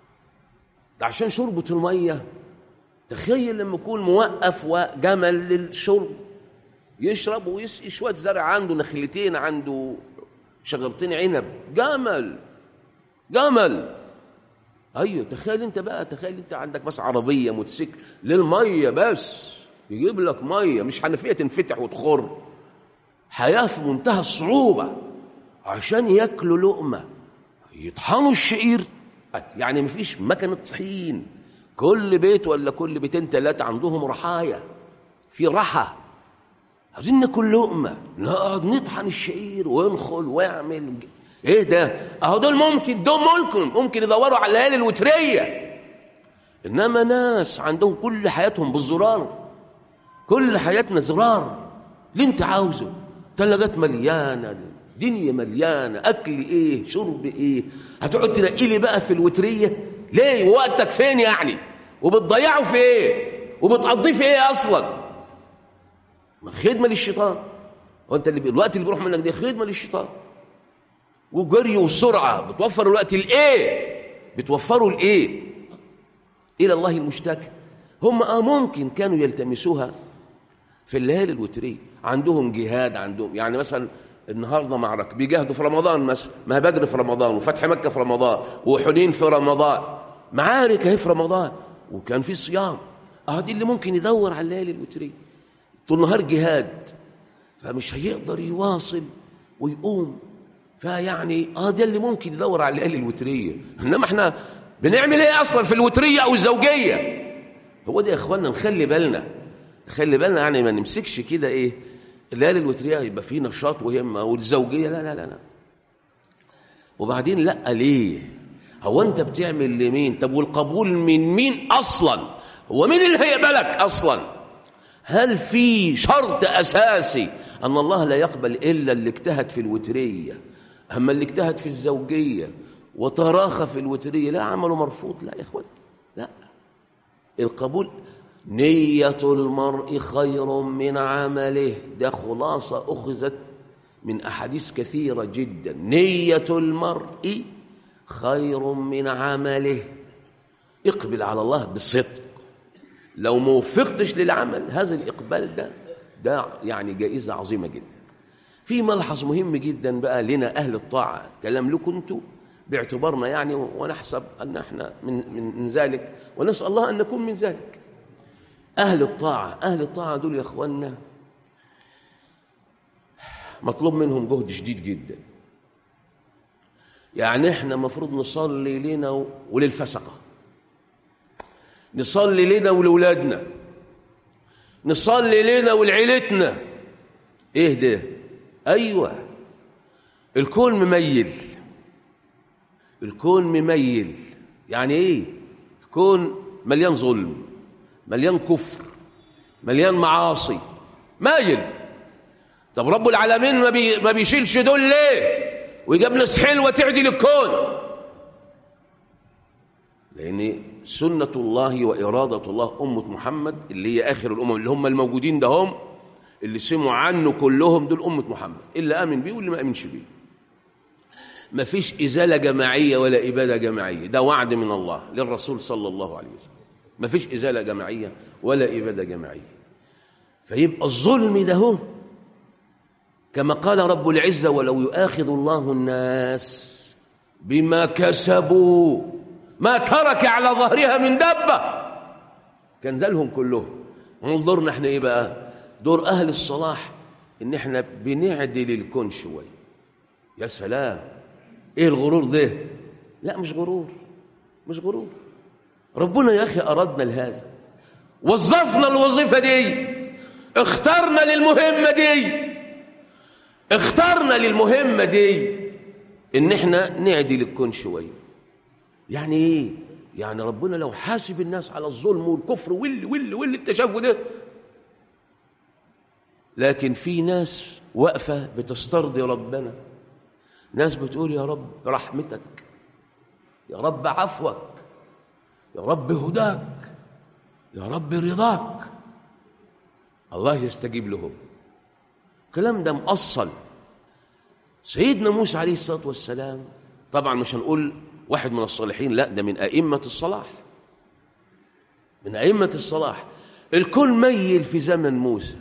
ده عشان شربة الميه تخيل لما يكون موقف وجمل للشرب يشرب ويسقي شويه زرع عنده نخلتين عنده شجرتين عنب جمل جمل ايوه تخيل انت بقى تخيل انت عندك بس عربيه موتوسيكل للميه بس يجيب لك ميه مش حنفيه تنفتح وتخر حياه في منتهى الصعوبه عشان ياكلوا لقمه يطحنوا الشعير يعني مفيش مكنه طحين كل بيت ولا كل بيتين ثلاثه عندهم رحايا في رحى عايزين ناكل لقمه نقعد نطحن الشعير ونخل واعمل ايه ده اهو دول ممكن دول ممكن ممكن يدوروا على الليالي الوتريه انما ناس عندهم كل حياتهم بالزرار كل حياتنا زرار اللي انت عاوزه ثلاجات مليانه دنيا مليانه اكل ايه شرب ايه هتقعد تنقي لي بقى في الوتريه ليه وقتك فين يعني وبتضيعه في ايه وبتقضيه في ايه اصلا خدمه للشيطان وانت اللي الوقت اللي بيروح منك ده خدمه للشيطان وجري وسرعه بتوفر الوقت الايه بتوفره الايه الى الله المشتكى هم اه ممكن كانوا يلتمسوها في الليالي الوتريه عندهم جهاد عندهم يعني مثلا النهارده معركه بيجاهدوا في رمضان مثلا ما هي بدر في رمضان وفتح مكه في رمضان وحنين في رمضان معارك اهي في رمضان وكان في صيام اه دي اللي ممكن يدور على الليالي الوتريه طول النهار جهاد فمش هيقدر يواصل ويقوم فيعني اه ده اللي ممكن يدور على الليالي الوتريه انما احنا بنعمل ايه اصلا في الوتريه او الزوجيه هو ده يا اخوانا نخلي بالنا خلي بالنا يعني ما نمسكش كده ايه الليالي الوتريه يبقى فيه نشاط وهمه والزوجيه لا لا لا لا وبعدين لا ليه هو انت بتعمل لمين طب والقبول من مين اصلا هو مين اللي هيقبلك اصلا هل في شرط اساسي ان الله لا يقبل الا اللي اجتهد في الوتريه اما اللي اجتهد في الزوجيه وتراخى في الوتريه لا عمله مرفوض لا يا اخوان لا القبول نية المرء خير من عمله ده خلاصة أخذت من أحاديث كثيرة جدا نية المرء خير من عمله اقبل على الله بصدق لو ما وفقتش للعمل هذا الإقبال ده ده يعني جائزة عظيمة جدا في ملحظ مهم جدا بقى لنا أهل الطاعة كلام لكم انتوا باعتبارنا يعني ونحسب أن احنا من, من, من ذلك ونسأل الله أن نكون من ذلك أهل الطاعة أهل الطاعة دول يا أخوانا مطلوب منهم جهد شديد جدا يعني احنا مفروض نصلي لنا وللفسقة نصلي لنا ولولادنا نصلي لنا ولعيلتنا ايه ده ايوه الكون مميل الكون مميل يعني ايه الكون مليان ظلم مليان كفر مليان معاصي مايل طب رب العالمين ما, بي ما بيشيلش دول ليه ويجاب ناس حلوه تعدل الكون لان سنه الله واراده الله امه محمد اللي هي اخر الامم اللي هم الموجودين ده هم اللي سمعوا عنه كلهم دول امه محمد اللي امن بيه واللي ما امنش بيه ما فيش ازاله جماعيه ولا اباده جماعيه ده وعد من الله للرسول صلى الله عليه وسلم ما فيش إزالة جماعية ولا إبادة جماعية فيبقى الظلم ده هو كما قال رب العزة ولو يؤاخذ الله الناس بما كسبوا ما ترك على ظهرها من دبة كان ذلهم كلهم انظرنا احنا ايه بقى دور أهل الصلاح ان احنا بنعدل الكون شوية يا سلام ايه الغرور ده لا مش غرور مش غرور ربنا يا أخي أردنا لهذا وظفنا الوظيفة دي اخترنا للمهمة دي اخترنا للمهمة دي ان احنا نعدل الكون شوية يعني ايه يعني ربنا لو حاسب الناس على الظلم والكفر واللي واللي واللي انت شايفه ده لكن في ناس واقفة بتسترضي ربنا ناس بتقول يا رب رحمتك يا رب عفوك يا رب هداك يا رب رضاك الله يستجيب لهم الكلام ده مأصل سيدنا موسى عليه الصلاة والسلام طبعا مش هنقول واحد من الصالحين لا ده من أئمة الصلاح من أئمة الصلاح الكل ميل في زمن موسى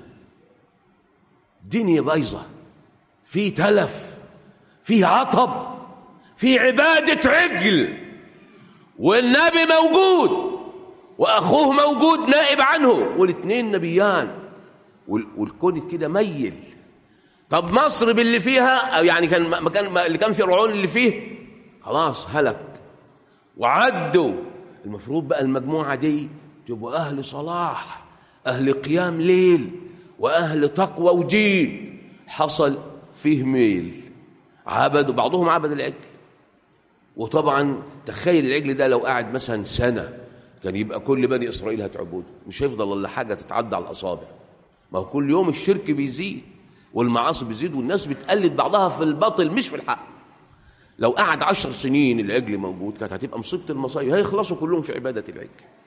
دنيا بايظة في تلف في عطب في عبادة عجل والنبي موجود واخوه موجود نائب عنه والاثنين نبيان والكون كده ميل طب مصر باللي فيها او يعني كان مكان اللي كان فرعون اللي فيه خلاص هلك وعدوا المفروض بقى المجموعه دي تبقوا اهل صلاح اهل قيام ليل واهل تقوى ودين حصل فيه ميل عبدوا بعضهم عبد العجل وطبعا تخيل العجل ده لو قعد مثلا سنة كان يبقى كل بني إسرائيل هتعبده مش هيفضل إلا حاجة تتعدى على الأصابع ما هو كل يوم الشرك بيزيد والمعاصي بتزيد والناس بتقلد بعضها في الباطل مش في الحق لو قعد عشر سنين العجل موجود كانت هتبقى مصيبة المصايب هيخلصوا كلهم في عبادة العجل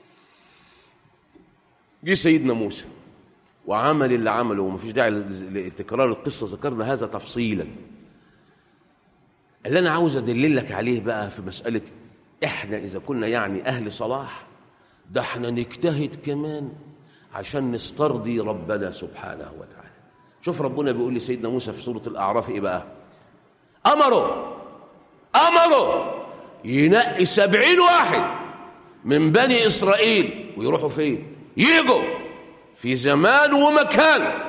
جه سيدنا موسى وعمل اللي عمله ومفيش داعي لتكرار القصة ذكرنا هذا تفصيلا اللي أنا عاوز أدللك عليه بقى في مسألة إحنا إذا كنا يعني أهل صلاح ده احنا نجتهد كمان عشان نسترضي ربنا سبحانه وتعالى شوف ربنا بيقول لسيدنا موسى في سورة الأعراف إيه بقى أمره أمره ينقي سبعين واحد من بني إسرائيل ويروحوا فين يجوا في زمان ومكان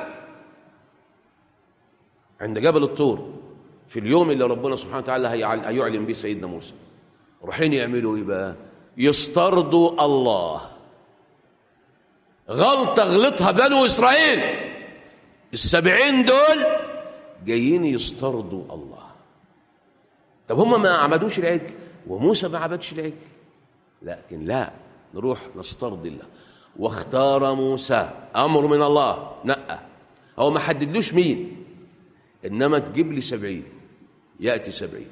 عند جبل الطور في اليوم اللي ربنا سبحانه وتعالى هيعلن به سيدنا موسى رايحين يعملوا ايه بقى يسترضوا الله غلطة غلطها بنو إسرائيل السبعين دول جايين يسترضوا الله طب هم ما عبدوش العجل وموسى ما عبدش العجل لكن لا نروح نسترضي الله واختار موسى أمر من الله نقى هو ما حددلوش مين إنما تجيب لي سبعين يأتي سبعين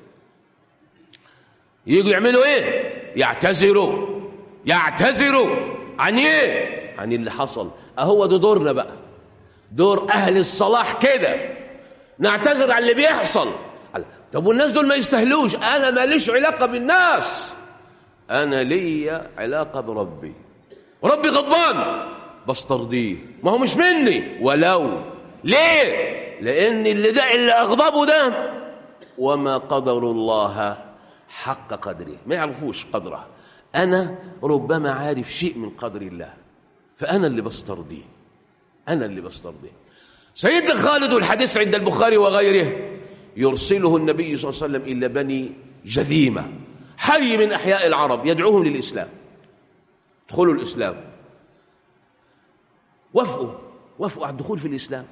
يجوا يعملوا ايه يعتذروا يعتذروا عن ايه عن اللي حصل اهو ده دورنا بقى دور اهل الصلاح كده نعتذر عن اللي بيحصل طب والناس دول ما يستاهلوش انا ماليش علاقه بالناس انا ليا علاقه بربي وربي غضبان بسترضيه ما هو مش مني ولو ليه لان اللي ده اللي اغضبه ده وما قدر الله حق قدره ما يعرفوش قدره أنا ربما عارف شيء من قدر الله فأنا اللي بسترضيه أنا اللي بسترضيه سيدنا خالد والحديث عند البخاري وغيره يرسله النبي صلى الله عليه وسلم إلى بني جذيمة حي من أحياء العرب يدعوهم للإسلام ادخلوا الإسلام وافقوا وافقوا على الدخول في الإسلام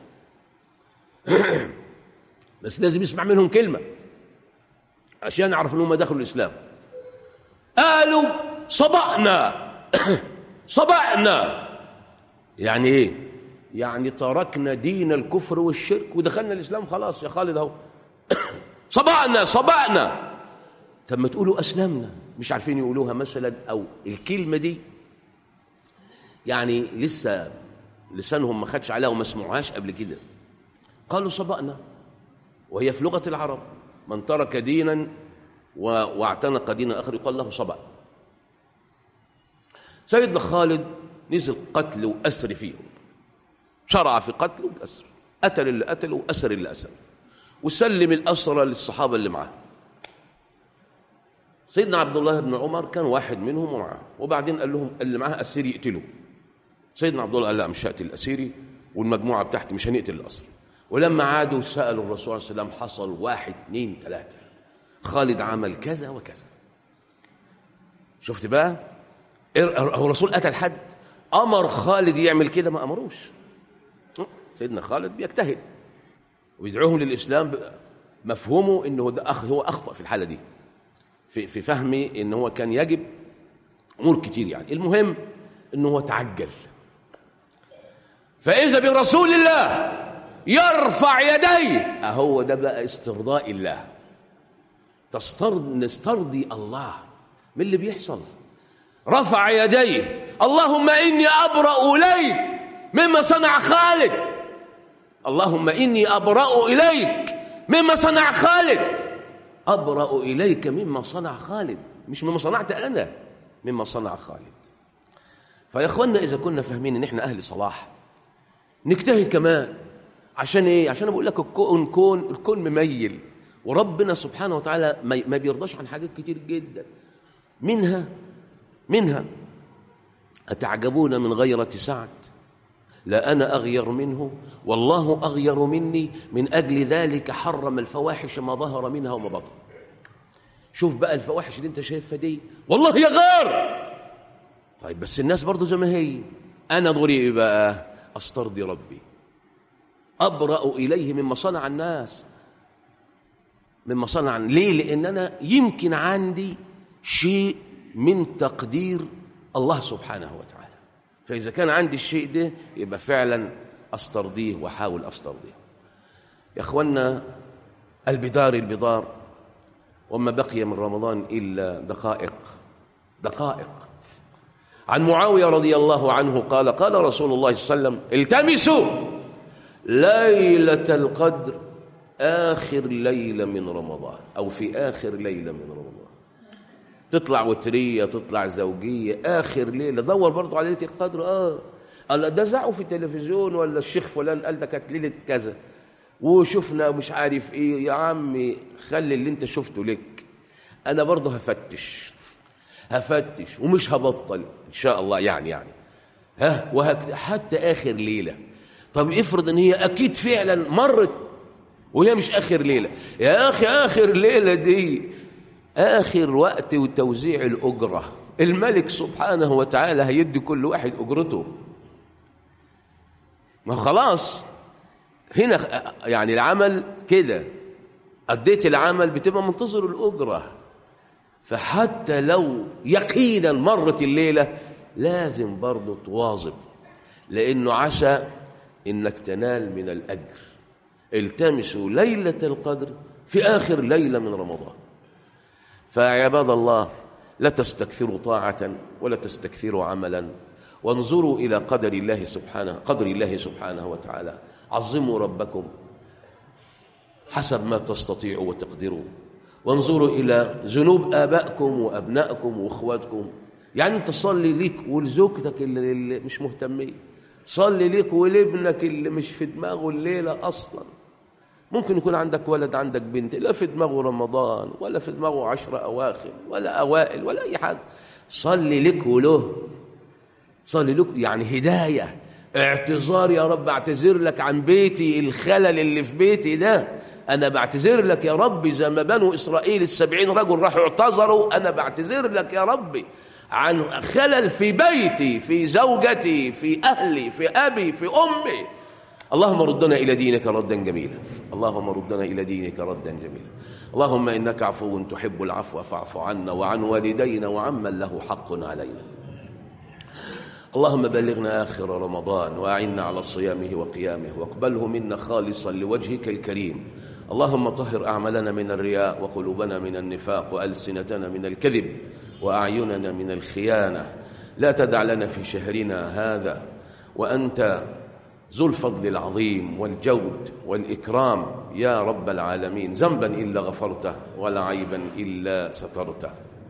بس لازم يسمع منهم كلمة عشان نعرف انهم دخلوا الاسلام قالوا صبأنا صبأنا يعني ايه يعني تركنا دين الكفر والشرك ودخلنا الاسلام خلاص يا خالد اهو صبأنا صبأنا طب ما تقولوا اسلمنا مش عارفين يقولوها مثلا او الكلمه دي يعني لسه لسانهم ما خدش عليها وما سمعوهاش قبل كده قالوا صبأنا وهي في لغه العرب من ترك دينا واعتنق دين اخر يقال له صبا سيدنا خالد نزل قتل واسر فيهم شرع في قتل واسر قتل اللي قتل واسر اللي اسر وسلم الاسرى للصحابه اللي معاه سيدنا عبد الله بن عمر كان واحد منهم ومعاه وبعدين قال لهم اللي معاه اسير يقتلوا سيدنا عبد الله قال لا مش هقتل الاسيري والمجموعه بتاعتي مش هنقتل الاسرى ولما عادوا سألوا الرسول صلى الله عليه وسلم حصل واحد اثنين ثلاثة خالد عمل كذا وكذا شفت بقى هو الرسول قتل حد أمر خالد يعمل كده ما أمروش سيدنا خالد بيجتهد ويدعوهم للإسلام مفهومه إنه ده أخ هو أخطأ في الحالة دي في في فهمي إن هو كان يجب أمور كتير يعني المهم إنه هو تعجل فإذا برسول الله يرفع يديه أهو ده بقى استرضاء الله تسترض نسترضي الله من اللي بيحصل رفع يديه اللهم إني أبرأ إليك مما صنع خالد اللهم إني أبرأ إليك مما صنع خالد أبرأ إليك مما صنع خالد مش مما صنعت أنا مما صنع خالد فيا إخوانا إذا كنا فاهمين إن إحنا أهل صلاح نجتهد كمان عشان ايه عشان بقول لك الكون كون الكون مميل وربنا سبحانه وتعالى ما بيرضاش عن حاجات كتير جدا منها منها أتعجبون من غيرة سعد لا أنا أغير منه والله أغير مني من أجل ذلك حرم الفواحش ما ظهر منها وما بطن شوف بقى الفواحش اللي انت شايفها دي والله يا غار طيب بس الناس برضو زي ما هي أنا دوري إيه بقى أسترضي ربي أبرأ إليه مما صنع الناس مما صنع ليه لأن أنا يمكن عندي شيء من تقدير الله سبحانه وتعالى فإذا كان عندي الشيء ده يبقى فعلا أسترضيه وأحاول أسترضيه يا أخوانا البدار البدار وما بقي من رمضان إلا دقائق دقائق عن معاوية رضي الله عنه قال قال رسول الله صلى الله عليه وسلم التمسوا ليلة القدر آخر ليلة من رمضان أو في آخر ليلة من رمضان تطلع وترية تطلع زوجية آخر ليلة دور برضو على ليلة القدر آه قال ده زعوا في التلفزيون ولا الشيخ فلان قال ده كانت ليلة كذا وشفنا مش عارف ايه يا عمي خلي اللي انت شفته لك انا برضه هفتش هفتش ومش هبطل ان شاء الله يعني يعني ها وهك حتى اخر ليله طب افرض ان هي اكيد فعلا مرت وهي مش اخر ليله يا اخي اخر ليله دي اخر وقت وتوزيع الاجره الملك سبحانه وتعالى هيدي كل واحد اجرته ما خلاص هنا يعني العمل كده أديت العمل بتبقى منتظر الأجرة فحتى لو يقينا مرت الليلة لازم برضه تواظب لأنه عسى إنك تنال من الأجر التمسوا ليلة القدر في آخر ليلة من رمضان فعباد الله لا تستكثروا طاعة ولا تستكثروا عملا وانظروا إلى قدر الله سبحانه قدر الله سبحانه وتعالى عظموا ربكم حسب ما تستطيعوا وتقدروا وانظروا إلى ذنوب آبائكم وأبنائكم وإخواتكم يعني أنت صلي ليك ولزوجتك اللي, اللي مش مهتمين صلي ليك ولابنك اللي مش في دماغه الليلة أصلا ممكن يكون عندك ولد عندك بنت لا في دماغه رمضان ولا في دماغه عشرة أواخر ولا أوائل ولا أي حاجة صلي لك وله صلي لك يعني هداية اعتذار يا رب اعتذر لك عن بيتي الخلل اللي في بيتي ده أنا بعتذر لك يا رب زي ما بنو إسرائيل السبعين رجل راحوا اعتذروا أنا بعتذر لك يا ربي عن خلل في بيتي في زوجتي في أهلي في أبي في أمي اللهم ردنا إلى دينك ردا جميلا اللهم ردنا إلى دينك ردا جميلا اللهم إنك عفو تحب العفو فاعف عنا وعن والدينا وعمن له حق علينا اللهم بلغنا آخر رمضان وأعنا على صيامه وقيامه واقبله منا خالصا لوجهك الكريم اللهم طهر أعمالنا من الرياء وقلوبنا من النفاق وألسنتنا من الكذب وأعيننا من الخيانة لا تدع لنا في شهرنا هذا وأنت ذو الفضل العظيم والجود والإكرام يا رب العالمين ذنبا إلا غفرته ولا عيبا إلا سترته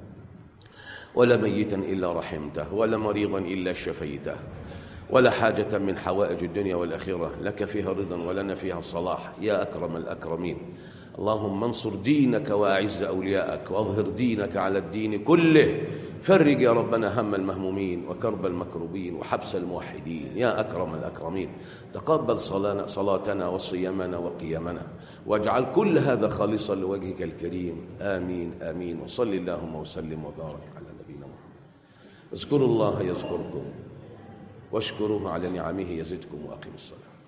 ولا ميتا إلا رحمته ولا مريضا إلا شفيته ولا حاجة من حوائج الدنيا والآخرة لك فيها رضا ولنا فيها صلاح يا أكرم الأكرمين اللهم انصر دينك وأعز أولياءك وأظهر دينك على الدين كله فرج يا ربنا هم المهمومين وكرب المكروبين وحبس الموحدين يا أكرم الأكرمين تقبل صلاتنا, صلاتنا وصيامنا وقيامنا واجعل كل هذا خالصا لوجهك الكريم آمين آمين وصل اللهم وسلم وبارك على نبينا محمد اذكروا الله يذكركم واشكروه على نعمه يزدكم وأقيموا الصلاة